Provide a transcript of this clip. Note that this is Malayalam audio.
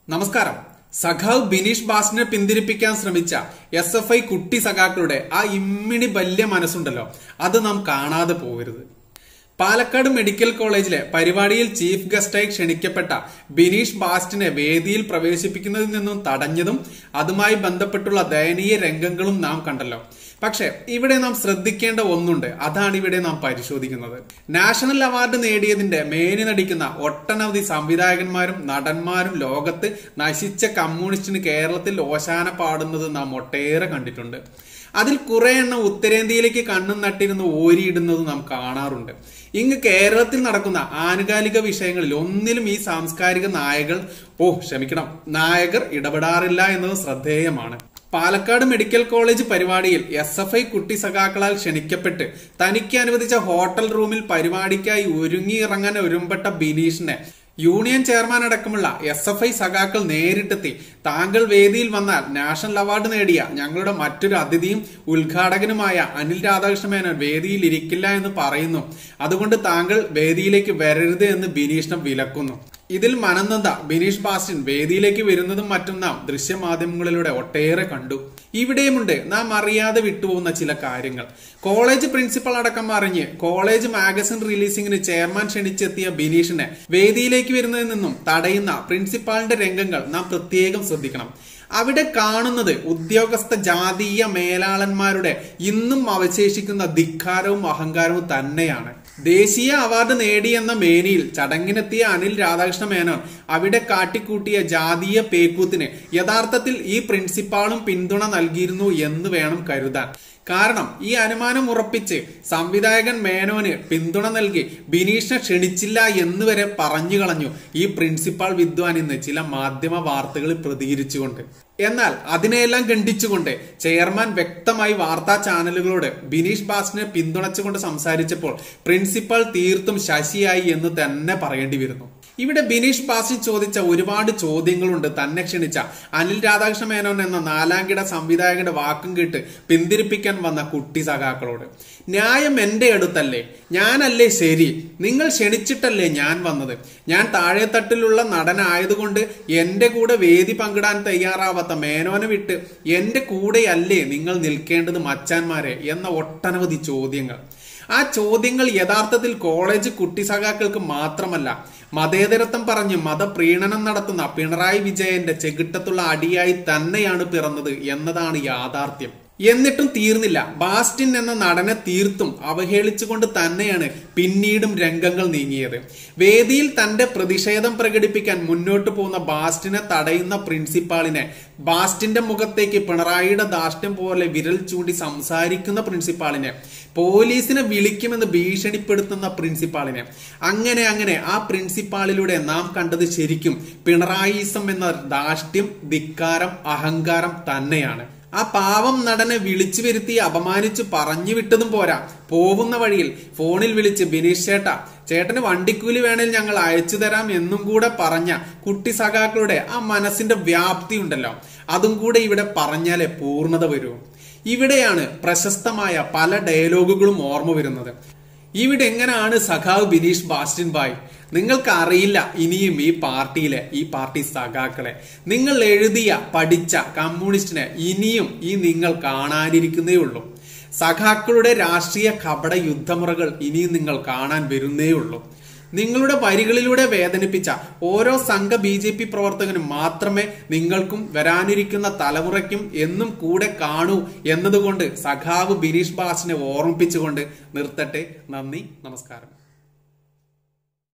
നമസ്കാരം സഖാവ് ബിനീഷ് ബാസിനെ പിന്തിരിപ്പിക്കാൻ ശ്രമിച്ച എസ് എഫ് ഐ കുട്ടി സഖാക്കളുടെ ആ ഇമ്മിണി വലിയ മനസ്സുണ്ടല്ലോ അത് നാം കാണാതെ പോകരുത് പാലക്കാട് മെഡിക്കൽ കോളേജിലെ പരിപാടിയിൽ ചീഫ് ഗസ്റ്റായി ക്ഷണിക്കപ്പെട്ട ബിനീഷ് ബാസ്റ്റിനെ വേദിയിൽ പ്രവേശിപ്പിക്കുന്നതിൽ നിന്നും തടഞ്ഞതും അതുമായി ബന്ധപ്പെട്ടുള്ള ദയനീയ രംഗങ്ങളും നാം കണ്ടല്ലോ പക്ഷെ ഇവിടെ നാം ശ്രദ്ധിക്കേണ്ട ഒന്നുണ്ട് അതാണ് ഇവിടെ നാം പരിശോധിക്കുന്നത് നാഷണൽ അവാർഡ് നേടിയതിന്റെ മേനി നടിക്കുന്ന ഒട്ടനവധി സംവിധായകന്മാരും നടന്മാരും ലോകത്ത് നശിച്ച കമ്മ്യൂണിസ്റ്റിന് കേരളത്തിൽ ഓശാന പാടുന്നത് നാം ഒട്ടേറെ കണ്ടിട്ടുണ്ട് അതിൽ കുറെ എണ്ണം ഉത്തരേന്ത്യയിലേക്ക് കണ്ണും നട്ടിരുന്ന് ഓരിയിടുന്നത് നാം കാണാറുണ്ട് ഇങ്ങ് കേരളത്തിൽ നടക്കുന്ന ആനുകാലിക വിഷയങ്ങളിൽ ഒന്നിലും ഈ സാംസ്കാരിക നായകൾ ഓ ക്ഷമിക്കണം നായകർ ഇടപെടാറില്ല എന്നത് ശ്രദ്ധേയമാണ് പാലക്കാട് മെഡിക്കൽ കോളേജ് പരിപാടിയിൽ എസ് എഫ് ഐ കുട്ടി സഖാക്കളാൽ ക്ഷണിക്കപ്പെട്ട് തനിക്ക് അനുവദിച്ച ഹോട്ടൽ റൂമിൽ പരിപാടിക്കായി ഒരുങ്ങിയിറങ്ങാൻ ഒരുമ്പെട്ട ബിനീഷിനെ യൂണിയൻ ചെയർമാൻ അടക്കമുള്ള എസ് എഫ് ഐ സഖാക്കൾ നേരിട്ടെത്തി താങ്കൾ വേദിയിൽ വന്നാൽ നാഷണൽ അവാർഡ് നേടിയ ഞങ്ങളുടെ മറ്റൊരു അതിഥിയും ഉദ്ഘാടകനുമായ അനിൽ രാധാകൃഷ്ണ മേനോൻ വേദിയിൽ ഇരിക്കില്ല എന്ന് പറയുന്നു അതുകൊണ്ട് താങ്കൾ വേദിയിലേക്ക് വരരുത് എന്ന് ബിനീഷിനെ വിലക്കുന്നു ഇതിൽ മനന്നത ബിനീഷ് ബാസ്റ്റിൻ വേദിയിലേക്ക് വരുന്നതും മറ്റും നാം ദൃശ്യമാധ്യമങ്ങളിലൂടെ ഒട്ടേറെ കണ്ടു ഇവിടെയുമുണ്ട് നാം അറിയാതെ വിട്ടുപോകുന്ന ചില കാര്യങ്ങൾ കോളേജ് പ്രിൻസിപ്പൽ അടക്കം അറിഞ്ഞ് കോളേജ് മാഗസിൻ റിലീസിംഗിന് ചെയർമാൻ ക്ഷണിച്ചെത്തിയ ബിനീഷിനെ വേദിയിലേക്ക് വരുന്നതിൽ നിന്നും തടയുന്ന പ്രിൻസിപ്പാളിന്റെ രംഗങ്ങൾ നാം പ്രത്യേകം ശ്രദ്ധിക്കണം അവിടെ കാണുന്നത് ഉദ്യോഗസ്ഥ ജാതീയ മേലാളന്മാരുടെ ഇന്നും അവശേഷിക്കുന്ന ധിക്കാരവും അഹങ്കാരവും തന്നെയാണ് ദേശീയ അവാർഡ് നേടിയെന്ന മേനിയിൽ ചടങ്ങിനെത്തിയ അനിൽ രാധാകൃഷ്ണ മേനോൻ അവിടെ കാട്ടിക്കൂട്ടിയ ജാതീയ പേക്കൂത്തിന് യഥാർത്ഥത്തിൽ ഈ പ്രിൻസിപ്പാളും പിന്തുണ നൽകിയിരുന്നു എന്ന് വേണം കരുതാൻ കാരണം ഈ അനുമാനം ഉറപ്പിച്ച് സംവിധായകൻ മേനോന് പിന്തുണ നൽകി ബിനീഷിനെ ക്ഷണിച്ചില്ല എന്ന് വരെ പറഞ്ഞു കളഞ്ഞു ഈ പ്രിൻസിപ്പാൾ വിദ്വാൻ ഇന്ന് ചില മാധ്യമ വാർത്തകളിൽ പ്രതികരിച്ചുകൊണ്ട് എന്നാൽ അതിനെയെല്ലാം ഖണ്ഡിച്ചുകൊണ്ട് ചെയർമാൻ വ്യക്തമായി വാർത്താ ചാനലുകളോട് ബിനീഷ് ബാസിനെ പിന്തുണച്ചുകൊണ്ട് സംസാരിച്ചപ്പോൾ പ്രിൻസിപ്പൽ തീർത്തും ശശിയായി എന്ന് തന്നെ പറയേണ്ടി വരുന്നു ഇവിടെ ബിനീഷ് ബാസിൻ ചോദിച്ച ഒരുപാട് ചോദ്യങ്ങളുണ്ട് തന്നെ ക്ഷണിച്ച അനിൽ രാധാകൃഷ്ണ മേനോൻ എന്ന നാലാംകിട സംവിധായകന്റെ വാക്കും കേട്ട് പിന്തിരിപ്പിക്കാൻ വന്ന കുട്ടി സഖാക്കളോട് ന്യായം എന്റെ അടുത്തല്ലേ ഞാനല്ലേ ശരി നിങ്ങൾ ക്ഷണിച്ചിട്ടല്ലേ ഞാൻ വന്നത് ഞാൻ താഴെത്തട്ടിലുള്ള നടനായതുകൊണ്ട് എന്റെ കൂടെ വേദി പങ്കിടാൻ തയ്യാറാവാത്ത മേനോനെ വിട്ട് എന്റെ കൂടെയല്ലേ നിങ്ങൾ നിൽക്കേണ്ടത് മച്ചാന്മാരെ എന്ന ഒട്ടനവധി ചോദ്യങ്ങൾ ആ ചോദ്യങ്ങൾ യഥാർത്ഥത്തിൽ കോളേജ് കുട്ടി സഖാക്കൾക്ക് മാത്രമല്ല മതേതരത്വം പറഞ്ഞ് മതപ്രീണനം നടത്തുന്ന പിണറായി വിജയന്റെ ചെകിട്ടത്തുള്ള അടിയായി തന്നെയാണ് പിറന്നത് എന്നതാണ് യാഥാർത്ഥ്യം എന്നിട്ടും തീർന്നില്ല ബാസ്റ്റിൻ എന്ന നടനെ തീർത്തും അവഹേളിച്ചുകൊണ്ട് തന്നെയാണ് പിന്നീടും രംഗങ്ങൾ നീങ്ങിയത് വേദിയിൽ തന്റെ പ്രതിഷേധം പ്രകടിപ്പിക്കാൻ മുന്നോട്ട് പോകുന്ന ബാസ്റ്റിനെ തടയുന്ന പ്രിൻസിപ്പാളിനെ ബാസ്റ്റിന്റെ മുഖത്തേക്ക് പിണറായിയുടെ ദാഷ്ട്യം പോലെ വിരൽ ചൂണ്ടി സംസാരിക്കുന്ന പ്രിൻസിപ്പാളിനെ പോലീസിനെ വിളിക്കുമെന്ന് ഭീഷണിപ്പെടുത്തുന്ന പ്രിൻസിപ്പാളിനെ അങ്ങനെ അങ്ങനെ ആ പ്രിൻസിപ്പാളിലൂടെ നാം കണ്ടത് ശരിക്കും പിണറായിസം എന്ന ദാഷ്ട്യം ധിക്കാരം അഹങ്കാരം തന്നെയാണ് ആ പാവം നടനെ വിളിച്ചു വരുത്തി അപമാനിച്ച് പറഞ്ഞു വിട്ടതും പോരാ പോകുന്ന വഴിയിൽ ഫോണിൽ വിളിച്ച് ബിനീഷ് ചേട്ടാ ചേട്ടന് വണ്ടിക്കൂലി വേണേൽ ഞങ്ങൾ അയച്ചു തരാം എന്നും കൂടെ പറഞ്ഞ കുട്ടി സഖാക്കളുടെ ആ മനസ്സിന്റെ വ്യാപ്തി ഉണ്ടല്ലോ അതും കൂടെ ഇവിടെ പറഞ്ഞാലേ പൂർണ്ണത വരൂ ഇവിടെയാണ് പ്രശസ്തമായ പല ഡയലോഗുകളും ഓർമ്മ വരുന്നത് ഇവിടെ എങ്ങനെയാണ് സഖാവ് ബിനീഷ് ബാസ്റ്റിൻ ബായ് നിങ്ങൾക്ക് അറിയില്ല ഇനിയും ഈ പാർട്ടിയിലെ ഈ പാർട്ടി സഖാക്കളെ നിങ്ങൾ എഴുതിയ പഠിച്ച കമ്മ്യൂണിസ്റ്റിനെ ഇനിയും ഈ നിങ്ങൾ കാണാനിരിക്കുന്നേ ഉള്ളൂ സഖാക്കളുടെ രാഷ്ട്രീയ കപട യുദ്ധമുറകൾ ഇനിയും നിങ്ങൾ കാണാൻ വരുന്നേ ഉള്ളൂ നിങ്ങളുടെ വരികളിലൂടെ വേദനിപ്പിച്ച ഓരോ സംഘ ബി ജെ പി പ്രവർത്തകനും മാത്രമേ നിങ്ങൾക്കും വരാനിരിക്കുന്ന തലമുറയ്ക്കും എന്നും കൂടെ കാണൂ എന്നതുകൊണ്ട് സഖാവ് ബിനീഷ് ബാസിനെ ഓർമ്മിപ്പിച്ചുകൊണ്ട് നിർത്തട്ടെ നന്ദി നമസ്കാരം